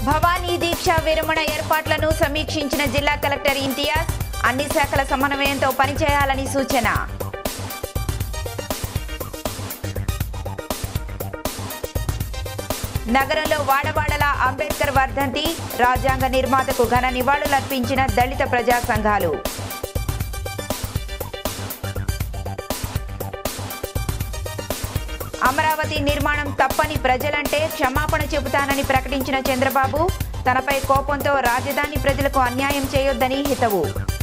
భవానీ దీక్ష విరమణ ఏర్పాట్లను సమీక్షించిన జిల్లా కలెక్టర్ ఇంతియాజ్ అన్ని శాఖల సమన్వయంతో పనిచేయాలని సూచన నగరంలో వాడవాడల అంబేద్కర్ వర్ధంతి రాజ్యాంగ నిర్మాతకు ఘన నివాళులర్పించిన దళిత ప్రజా సంఘాలు అమరావతి నిర్మాణం తప్పని ప్రజలంటే క్షమాపణ చెబుతానని ప్రకటించిన చంద్రబాబు తనపై కోపంతో రాజధాని ప్రజలకు అన్యాయం చేయొద్దని హితవు